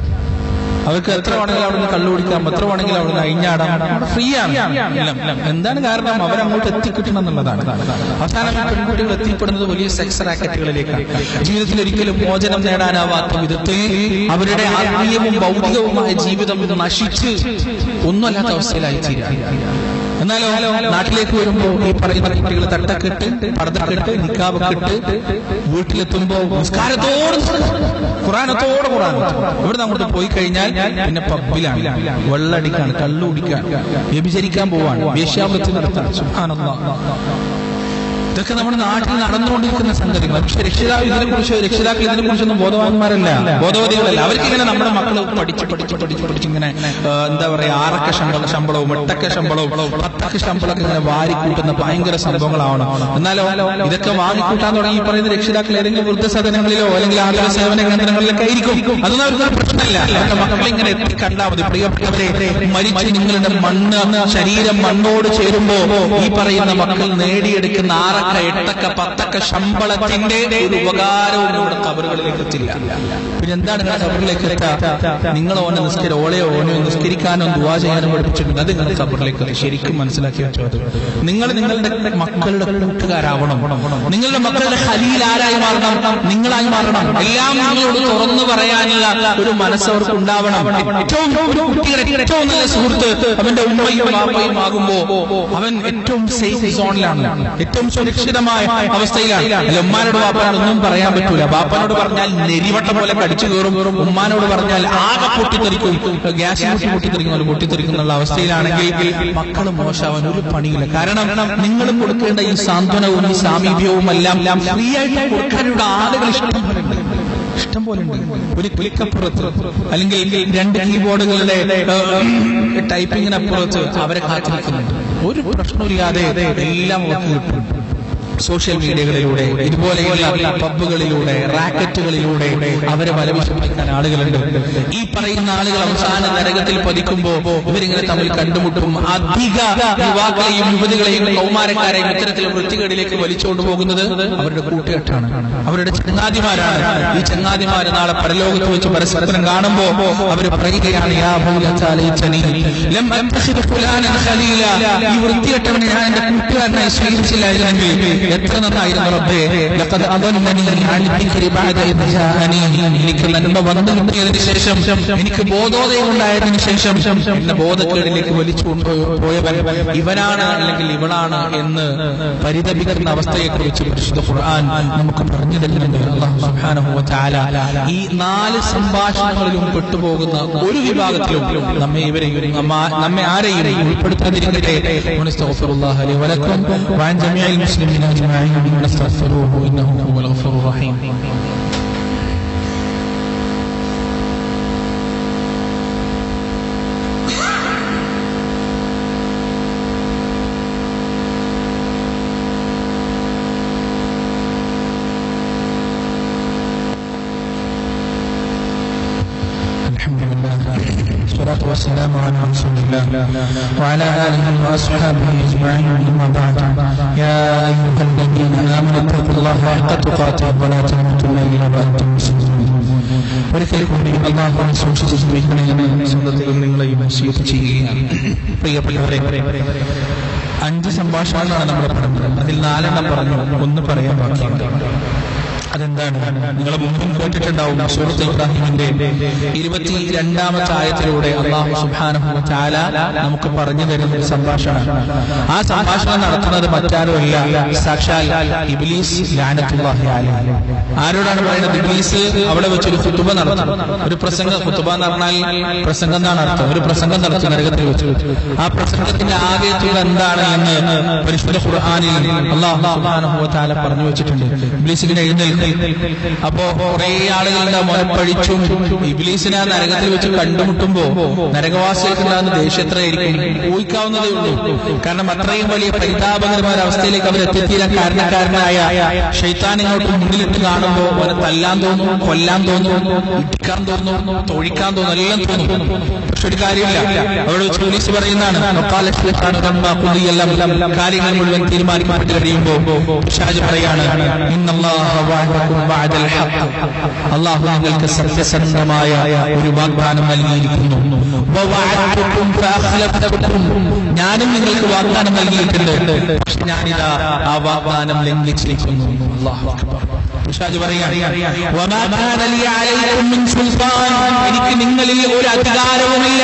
അവർക്ക് എത്ര വേണമെങ്കിലും അവിടുന്ന് കള്ളു കുടിക്കാം എത്ര വേണമെങ്കിലും അവിടുന്ന് അഴിഞ്ഞാടാം ഫ്രീ ആണ് എല്ലാം. എന്താണ് കാരണം അവരങ്ങോട്ട് എത്തിക്കിട്ടണം എന്നുള്ളതാണ് അവസാനം ഈ പെൺകുട്ടികൾ എത്തിപ്പെടുന്നത് വലിയ സെക്സ് റാക്കറ്റുകളിലേക്കാണ് ജീവിതത്തിൽ ഒരിക്കലും മോചനം നേടാനാവാത്ത വിധത്തിൽ അവരുടെ ആത്മീയവും ഭൗതികവുമായ ജീവിതം നശിച്ച് ഒന്നുമല്ലാത്ത അവസ്ഥയിലായി തീരാ എന്നാലോ നാട്ടിലേക്ക് വരുമ്പോൾ ഈ പറയുന്ന കുട്ടികൾ തട്ടക്കെട്ട് പർദ്ദക്കെട്ട് നിക്കാബക്കെട്ട് വീട്ടിലെത്തുമ്പോ നിസ്കാരത്തോട് ഖുറാനത്തോടെ ഖുറാൻ ഇവിടുന്ന് അങ്ങോട്ട് പോയി കഴിഞ്ഞാൽ പിന്നെ പബ്ബിലാണ് വെള്ളടിക്കാണ് കള്ളുടിക്കാൻ വ്യഭിചരിക്കാൻ പോവാണ് വേശ്യാവൃത്തി നടത്താൻ സുബ്ഹാനല്ലാഹ് ഇതൊക്കെ നമ്മുടെ നാട്ടിൽ നടന്നുകൊണ്ടിരിക്കുന്ന സംഗതികൾ പക്ഷെ രക്ഷിതാവ് ഇതിനെ കുറിച്ച് രക്ഷിതാക്കൾ ഇതിനെ കുറിച്ചൊന്നും ബോധവാന്മാരല്ല ബോധവതികളല്ല അവർക്ക് ഇങ്ങനെ നമ്മുടെ മക്കൾ പഠിച്ച് പഠിച്ച് പഠിച്ച് പഠിച്ച് ഇങ്ങനെ ആ, എന്താ പറയാ ആറക്ക ശമ്പള ശമ്പളവും എട്ടക്ക ശമ്പളവും പത്തക്ക ശമ്പളമൊക്കെ ഇങ്ങനെ വാരിക്കൂട്ടുന്ന ഭയങ്കര സംഭവങ്ങളാവണം എന്നാലോ ഇതൊക്കെ വാങ്ങിക്കൂട്ടാൻ തുടങ്ങി ഈ പറയുന്ന രക്ഷിതാക്കൾ ഏതെങ്കിലും വൃദ്ധസദനങ്ങളിലോ അല്ലെങ്കിൽ ആതുര സേവന കേന്ദ്രങ്ങളിലൊക്കെ ആയിരിക്കും അതൊന്നും അവർക്കൊരു പ്രശ്നമല്ല അവരുടെ മക്കളെ ഇങ്ങനെ എത്തി കണ്ടാൽ മതി പ്രിയപ്പെട്ടവരെ മരിച്ച് നിങ്ങളുടെ മണ്ണ് ശരീരം മണ്ണോട് ചേരുമ്പോ ഈ പറയുന്ന മക്കൾ നേടിയെടുക്കുന്ന ആറക്ക എട്ടക്ക പത്തക്ക ശമ്പളത്തിന്റെ ഒരു ഉപകാരവും നമ്മുടെ കബറുകളിലേക്ക് എത്തില്ല പിന്നെ എന്താണ് നിങ്ങളുടെ കബറിലേക്ക് എത്താ നിങ്ങൾ ഓനെ നിസ്കരി ഓളയോ ഓനെയോ നിസ്കരിക്കാനോ ദുവാ ചെയ്യാനോ പഠിപ്പിച്ചിട്ടുണ്ട് അത് നിങ്ങളുടെ കബറിലേക്ക് എത്തി. ശരിക്കും മനസ്സിലാക്കി വെച്ചോ അത് നിങ്ങൾ നിങ്ങളുടെ മക്കളുടെ കൂട്ടുകാരാവണം നിങ്ങളുടെ മക്കളുടെ ഹലീൽ ആരായി മാറണം നിങ്ങളായി മാറണം എല്ലാം നിങ്ങളോട് തുറന്നു പറയാനുള്ള ഒരു മനസ്സ് അവർക്ക് ഉണ്ടാവണം ഏറ്റവും ഒരു കുട്ടിയുടെ ഏറ്റവും നല്ല സുഹൃത്ത് അവന്റെ ഉമ്മയും ബാപ്പയും ആകുമ്പോ അവൻ ഏറ്റവും സേഫ് സോണിലാണ് ഏറ്റവും സുരക്ഷിതമായ അവസ്ഥയിലാണ് അല്ല ഉമ്മാനോട് ബാപ്പാനോട് ഒന്നും പറയാൻ പറ്റൂല ബാപ്പാനോട് പറഞ്ഞാൽ നെരിവട്ടം പോലെ കടിച്ചു കയറും ഉമ്മാനോട് പറഞ്ഞാൽ ആകെ പൊട്ടിത്തെറിക്കും ഗ്യാസ് പൊട്ടി പൊട്ടിത്തെറിക്കും പോലെ പൊട്ടിത്തെറിക്കും എന്നുള്ള അവസ്ഥയിലാണെങ്കിൽ മക്കൾ മോശമാവാൻ ഒരു പണിയില്ല കാരണം നിങ്ങൾ കൊടുക്കേണ്ട ഈ സാന്ത്വനവും ഈ സാമീപ്യവും എല്ലാം ഫ്രീ ആയിട്ട് കൊടുക്കാനുള്ള ആളുകൾ ഇഷ്ടം പോലെ ഉണ്ട്. ഇഷ്ടം പോലെ ഉണ്ട് ഒരു ക്ലിക്കപ്പുറത്ത് അല്ലെങ്കിൽ രണ്ട് കീബോർഡുകളുടെ ടൈപ്പിങ്ങിനപ്പുറത്ത് അവരെ കാത്തിരിക്കുന്നുണ്ട് ഒരു പ്രശ്നമില്ലാതെ എല്ലാം അവർക്ക് കിട്ടും സോഷ്യൽ മീഡിയകളിലൂടെ ഇതുപോലെയുള്ള പബ്ബുകളിലൂടെ റാക്കറ്റുകളിലൂടെ അവരെ വലവിശ്വസിക്കാൻ ആളുകളുണ്ട് ഈ പറയുന്ന ആളുകൾ അവസാന നരകത്തിൽ പതിക്കുമ്പോ ഇവരിങ്ങനെ തമ്മിൽ കണ്ടുമുട്ടും അധിക യുവാക്കളെയും യുവതികളെയും കൗമാരക്കാരെയും ഇത്തരത്തിൽ വൃത്തികേടിലേക്ക് വലിച്ചുകൊണ്ട് പോകുന്നത് അവരുടെ കൂട്ടുകെട്ടാണ് അവരുടെ ചങ്ങാതിമാരാണ് ഈ ചങ്ങാതിമാര് നാളെ പരലോകത്ത് വെച്ച് പരസ്പരം കാണുമ്പോ അവര് പറയുകയാണ് യാ ബൗലത്താ ലൈതനി ലം അത്തഖിദ് ഫുലാനൻ ഖലീല ഈ വൃത്തികെട്ടവനെ ഞാൻ എന്റെ കൂട്ടുകാരനായി സ്വീകരിച്ചില്ലായിരുന്നെങ്കിൽ എത്ര നന്നായിരുന്നു റബ്ബേ ലഖദ് അദല്ലനി അൻ ദിക്രി ബഅദ ഇദ് ജാഅനി എനിക്ക് നന്മ വന്നു കിട്ടിയതിന് ശേഷം എനിക്ക് ബോധോദയം ഉണ്ടായതിനു ശേഷം എന്നെ ബോധക്കേടിലേക്ക് വലിച്ചു കൊണ്ടുപോയവൻ ഇവനാണ് അല്ലെങ്കിൽ ഇവളാണ് എന്ന് പരിതപിക്കുന്ന അവസ്ഥയെക്കുറിച്ച് പരിശുദ്ധ ഖുർആൻ നമുക്ക് പറഞ്ഞു തരുന്നുണ്ട് അല്ലാഹു സുബ്ഹാനഹു വ തആല ഈ നാല് സംഭാഷണങ്ങളിലും പെട്ടുപോകുന്ന ഒരു വിഭാഗത്തിലും നമ്മെ ഇവരെയും നമ്മ- നമ്മെ ആരെയും ഉൾപ്പെടുത്താതിരിക്കട്ടെ ونستغفرالله لي ولكم وعن جميع المسلمين أجمعين ونستغفروه إنه هو الغفور الرحيم الحمد لله والصلاة والسلام على رسول الله وعلى آله وأصحابه أجمعين أما بعد يا أيها الذين آمنوا اتقوا الله حق تقاته ولا تموتن إلا وأنتم مسلمون ഒരിക്കൽ കൂടി അള്ളാഹുവിനെ സൂക്ഷിച്ച് ജീവിക്കണമെന്ന് സ്വന്തത്തിൽ നിങ്ങളെയും വസിയത്ത് ചെയ്യുകയാണ് പ്രിയപ്പെട്ടവരെ അഞ്ച് സംഭാഷണങ്ങളാണ് നമ്മൾ പറഞ്ഞത് അതിൽ നാലെണ്ണം പറഞ്ഞു ഒന്ന് പറയാൻ ബാക്കിയുണ്ട് അതെന്താണ് നിങ്ങൾ മുമ്പും കേട്ടിട്ടുണ്ടാവും സൂറത്ത് ഇബ്രാഹിമിന്റെ ഇരുപത്തി രണ്ടാമത്തെ ആയത്തിലൂടെ അള്ളാഹു സുബ്ഹാനഹു വ തആല നമുക്ക് പറഞ്ഞു തരുന്ന ഒരു സംഭാഷണമാണ് ആ സംഭാഷണം നടത്തുന്നത് മറ്റാരുമല്ല സാക്ഷാൽ ഇബ്ലീസ് ലാനത്തുല്ലാഹി അലൈഹി ആരോടാണ് പറയുന്നത് ഇബ്ലീസ് അവിടെ വെച്ചൊരു ഖുതുബ നടത്തും ഒരു പ്രസംഗ ഖുതുബ എന്ന് പറഞ്ഞാൽ പ്രസംഗം എന്നാണ് അർത്ഥം ഒരു പ്രസംഗം നടത്തും നരകത്തിൽ വെച്ച് ആ പ്രസംഗത്തിന്റെ ആകെ തുക എന്താണ് എന്ന് പരിശുദ്ധ ഖുർആനിൽ അള്ളാഹു സുബ്ഹാനഹു വ തആല പറഞ്ഞു വെച്ചിട്ടുണ്ട് ഇബ്ലീസ് ഇങ്ങനെ എഴുന്നേൽക്കും അപ്പോ കുറെ ആളുകളുടെ മുനപ്പഴിച്ചും ഇബിലീസിനെ ആ നരകത്തിൽ വെച്ച് കണ്ടുമുട്ടുമ്പോ നരകവാസികൾക്കുണ്ടാകുന്ന ദേഷ്യം എത്രയായിരിക്കും ഊഹിക്കാവുന്നതേ ഉള്ളൂ കാരണം അത്രയും വലിയ പരിതാപകരമായ ഒരു അവസ്ഥയിലേക്ക് അവർ എത്തിത്തീരാൻ കാരണക്കാരനായ ഷെയ്ത്താൻ ഇങ്ങോട്ട് മുന്നിലിട്ട് കാണുമ്പോ അവനെ തല്ലാൻ തോന്നും കൊല്ലാൻ തോന്നും ഇടിക്കാൻ തോന്നും തൊഴിക്കാൻ തോന്നും എല്ലാം തോന്നും പക്ഷെ ഒരു കാര്യമില്ല അവിടെ വെച്ച് പോലീസ് പറയുന്നതാണ് വക്കാല ഷെയ്ത്താൻ തന്മാ കുതിയെല്ലാം കാര്യങ്ങൾ മുഴുവൻ തീരുമാനിക്കപ്പെട്ട് കഴിയുമ്പോ ഷാജ് പറയാണ് ഇന്നല്ലാഹ വഅദക്കും ബഅദൽ ഹഖ് അള്ളാഹു നിങ്ങൾക്ക് സത്യസന്ധമായ ഒരു വാഗ്ദാനം നൽകിയിരിക്കുന്നു വവഅദതുക്കും ഫഅഖ്ലഫ്തുക്കും ഞാനും നിങ്ങൾക്ക് വാഗ്ദാനം നൽകിയിട്ടുണ്ട് പക്ഷെ ഞാനിതാ ആ വാഗ്ദാനം ലംഘിച്ചിരിക്കുന്നു അല്ലാഹു അക്ബർ പിശാച് പറയാണ് വമാ കാന ലി അലൈക്കും മിൻ സുൽത്താൻ എനിക്ക് നിങ്ങളിൽ ഒരു അധികാരവുമില്ല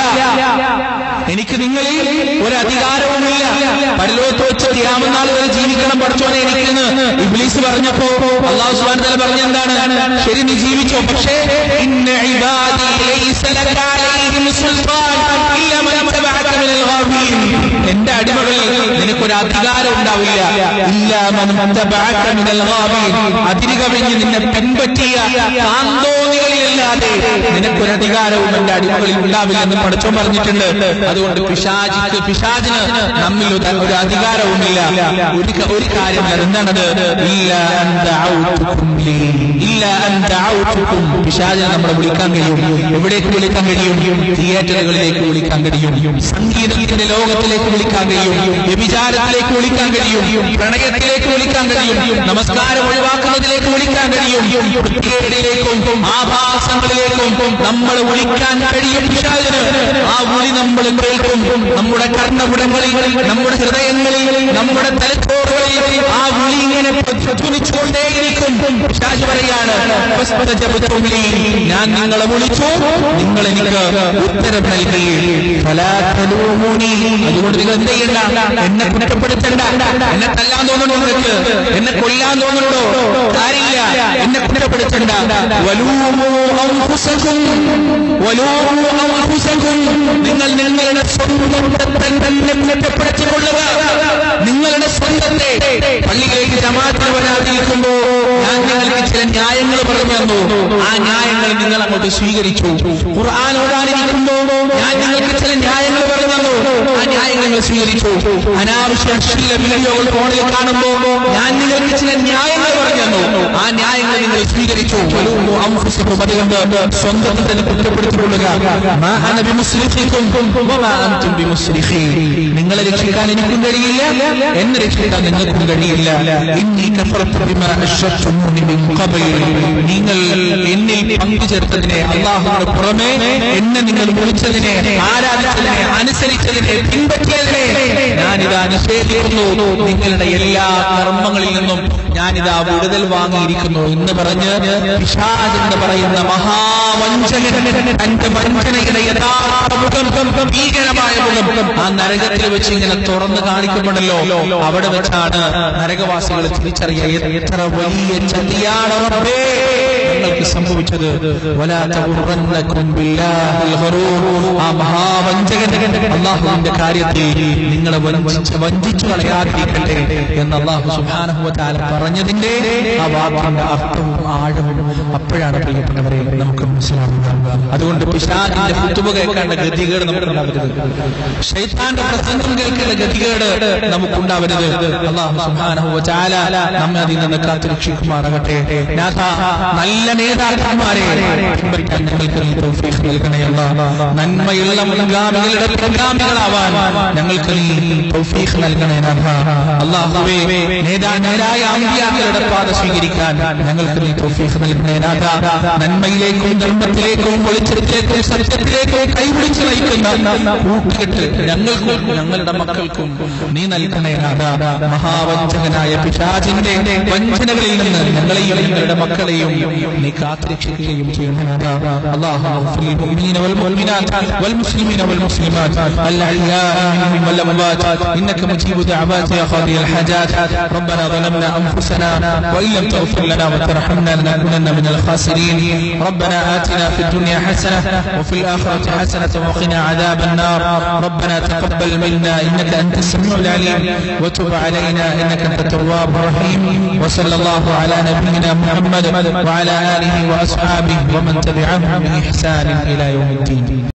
എനിക്ക് നിങ്ങളിൽ ഒരു അധികാരവുമില്ല പരലോകത്ത് വെച്ച് ത്യാമനാൾ വരെ ജീവിക്കണം പഠിച്ചോനെ എനിക്കെന്ന് ഇബ്ലീസ് പറഞ്ഞപ്പോ അള്ളാഹു സുബ്ഹാനഹു വ തആല പറഞ്ഞെന്താണ് ശരി നീ ജീവിച്ചോ പക്ഷേ ഇന്ന ഇബാദി ലൈസ ലക അലൈഹിം സുൽത്താൻ ഇല്ല മൻ തബഅക മിനൽ ഗാവീൻ എന്റെ അടിമകളിൽ നിനക്കൊരു അധികാരം ഉണ്ടാവില്ല ഇല്ല മൻ തബഅക മിനൽ ഗാവീൻ അതിര് കവിഞ്ഞ് നിന്നെ പിൻപറ്റിയ കാന്തോന്നികളിലല്ലാതെ നിനക്കൊരു അധികാരവും എന്റെ അടിമകളിൽ ഉണ്ടാവില്ല എന്ന് പഠിച്ചോ പറഞ്ഞിട്ടുണ്ട് അതുകൊണ്ട് പിശാചിക്ക് പിശാചിന് നമ്മിൽ ഒരു ഒരു അധികാരവുമില്ല ഒരു ക- ഒരു കാര്യം എന്താണത് ഇല്ല അൻ ദഅൗതുക്കും ലീ. ഇല്ല അൻ ദഅൗതുക്കും പിശാചിനെ നമ്മളെ വിളിക്കാൻ കഴിയും എവിടേക്ക് വിളിക്കാൻ കഴിയും തിയേറ്ററുകളിലേക്ക് വിളിക്കാൻ കഴിയും സംഗീതത്തിന്റെ ലോകത്തിലേക്ക് വിളിക്കാൻ കഴിയും വ്യഭിചാരത്തിലേക്ക് വിളിക്കാൻ കഴിയും പ്രണയത്തിലേക്ക് വിളിക്കാൻ കഴിയും നമസ്കാരം ഒഴിവാക്കുന്നതിലേക്ക് വിളിക്കാൻ കഴിയും വൃത്തികേടിലേക്കും ആഭാസങ്ങളിലേക്കും നമ്മൾ വിളിക്കാൻ കഴിയും പിശാചിന് ആ വിളി നമ്മൾ കേൾക്കും നമ്മുടെ കർണപുടങ്ങളിൽ നമ്മുടെ ഹൃദയങ്ങളിൽ നമ്മുടെ തലച്ചോറുകളിൽ ആ വിളി ഇങ്ങനെ പ്രതിധ്വനിച്ചുകൊണ്ടേയിരിക്കും പിശാച് പറയാണ് ഫസ്തജബ്തും ലീ. ഞാൻ നിങ്ങളെ വിളിച്ചു നിങ്ങൾ എനിക്ക് ഉത്തരം നൽകി ഫലാ തലൂമൂനി. അതുകൊണ്ട് നിങ്ങൾ എന്ത് ചെയ്യണ്ട എന്നെ കുറ്റപ്പെടുത്തണ്ട എന്നെ തല്ലാൻ തോന്നുന്നുണ്ടോ നിങ്ങൾക്ക് എന്നെ കൊല്ലാൻ തോന്നുന്നുണ്ടോ കാര്യമില്ല എന്നെ കുറ്റപ്പെടുത്തണ്ട വലൂമൂ അൻഫുസകും വലൂമൂ അൻഫുസകും നിങ്ങൾ നിങ്ങളുടെ സ്വന്തത്തെ തന്നെ കുറ്റപ്പെടുത്തിക്കൊള്ളുക നിങ്ങളുടെ സ്വന്തത്തെ പള്ളിയിലേക്ക് ജമാഅത്തിന് വരാതിരിക്കുമ്പോ ഞാൻ നിങ്ങൾക്ക് ചില ന്യായങ്ങൾ പറഞ്ഞു തന്നു ആ ന്യായങ്ങൾ നിങ്ങൾ അങ്ങോട്ട് സ്വീകരിച്ചു ഖുർആൻ ഓടാനിരിക്കുമ്പോ ഞാൻ നിങ്ങൾക്ക് ചില ന്യായങ്ങൾ പറഞ്ഞു തന്നു ആ ന്യായങ്ങൾ നിങ്ങൾ സ്വീകരിച്ചു അനാവശ്യ അശ്ലീല വീഡിയോകൾ ഫോണിൽ കാണുമ്പോ ഞാൻ നിങ്ങൾക്ക് ചില ന്യായങ്ങൾ പറഞ്ഞു തന്നു ആ ന്യായങ്ങൾ നിങ്ങൾ സ്വീകരിച്ചു വലൂമു അൻഫുസകും. അതുകൊണ്ട് സ്വന്തത്തെ തന്നെ കുറ്റപ്പെടുത്തിക്കൊള്ളുക മാ അന ബിമുസ്രിഖിക്കും വമാ അൻതും ബിമുസ്രിഖീൻ. നിങ്ങളെ രക്ഷിക്കാൻ എനിക്കും കഴിയില്ല എന്നെ രക്ഷിക്കാൻ നിങ്ങൾക്കും കഴിയില്ല ഇന്നി കഫറത്തു ബിമാ അശ്റക്തുമൂനി മിൻ ഖബൽ. നിങ്ങൾ എന്നിൽ പങ്കുചേർത്തതിനെ അള്ളാഹുവിന് പുറമെ എന്നെ നിങ്ങൾ വിളിച്ചതിനെ ആരാധിച്ചതിനെ അനുസരിച്ചതിനെ പിൻപറ്റിയതിനെ ഞാനിതാ നിഷേധിക്കുന്നു നിങ്ങളുടെ എല്ലാ കർമ്മങ്ങളിൽ നിന്നും ഞാനിതാ വിടുതൽ വാങ്ങിയിരിക്കുന്നു എന്ന് പറഞ്ഞ് പിശാച് എന്ന് പറയുന്ന മഹാവഞ്ചകൻ തന്റെ വഞ്ചനയുടെ യഥാർത്ഥ മുഖം ഭീകരമായ മുഖം ആ നരകത്തിൽ വെച്ച് ഇങ്ങനെ തുറന്ന് കാണിക്കപ്പെടല്ലോ അവിടെ വെച്ചാണ് നരകവാസികൾ തിരിച്ചറിയുക എത്ര വലിയ ചതിയാണ് റബ്ബേ ഞങ്ങൾക്ക് സംഭവിച്ചത് വലാ തഗുറന്നകും ബില്ലാഹിൽ ഗറൂർ. ആ മഹാവഞ്ചകൻ അള്ളാഹുവിന്റെ കാര്യത്തിൽ നിങ്ങളെ വഞ്ചിച്ച് വഞ്ചിച്ചു കളയാതിരിക്കട്ടെ എന്ന് അള്ളാഹു സുബ്ഹാനഹു വ തആല പറഞ്ഞതിന്റെ ആ വാക്കിന്റെ അർത്ഥവും ആഴവും അപ്പോഴാണ് പ്രിയപ്പെട്ടവരെ നമുക്ക് മനസ്സിലാവുക അതുകൊണ്ട് പിശാചിന്റെ കുത്തുവ കേൾക്കേണ്ട ഗതികേട് നമുക്കുണ്ടാവരുത് ഷൈത്താന്റെ പ്രസംഗം കേൾക്കേണ്ട ഗതികേട് നമുക്കുണ്ടാവരുത് അള്ളാഹു സുബ്ഹാനഹു വ തആല നമ്മെ അതിൽ നിന്ന് കാത്തുരക്ഷിക്കുമാറാകട്ടെ നാഥ നല്ല നേതാക്കന്മാരെ പിൻപറ്റാൻ ഞങ്ങൾക്ക് നീ തൗഫീഖ് നൽകണേ അല്ലാ. നന്മയുള്ള മുൻഗാമികളുടെ പിൻഗാമികളാവാൻ ഞങ്ങൾക്ക് നീ തൗഫീഖ് നൽകണേ നാഥ അള്ളാഹുവേ നേതാ നേരായ അമ്പിയാക്കളുടെ പാത സ്വീകരിക്കാൻ ഞങ്ങൾക്ക് നീ തൗഫീഖ് നൽകണേ നാഥ നന്മയിലേക്കും ധർമ്മത്തിലേക്കും വെളിച്ചത്തിലേക്കും സത്യത്തിലേക്കും കൈപിടിച്ച് നയിക്കുന്ന കൂട്ടുകെട്ട് ഞങ്ങൾക്കും ഞങ്ങളുടെ മക്കൾക്കും നീ നൽകണേ നാഥ മഹാവഞ്ചകനായ പിശാചിന്റെ വഞ്ചനകളിൽ നിന്ന് ഞങ്ങളെയും ഞങ്ങളുടെ മക്കളെയും നീ കാത്തുരക്ഷിക്കുകയും ചെയ്യണേ നാഥ അല്ലാഹു المؤمنين والمؤمنات والمسلمين والمسلمات الأحياء منهم والأموات إنك مجيب دعوات يا قاضي الحاجات ربنا ظلمنا أنفسنا وإن لم تغفر لنا وترحمنا لنكونن من الخاسرين ربنا آتنا في الدنيا حسنة وفي الآخرة حسنة وقنا عذاب النار ربنا تقبل منا إنك أنت السميع العليم وتب علينا إنك أنت التواب الرحيم وصلى الله على نبينا محمد وعلى آله وأصحابه ومن تبعهم بإحسان إلى يوم الدين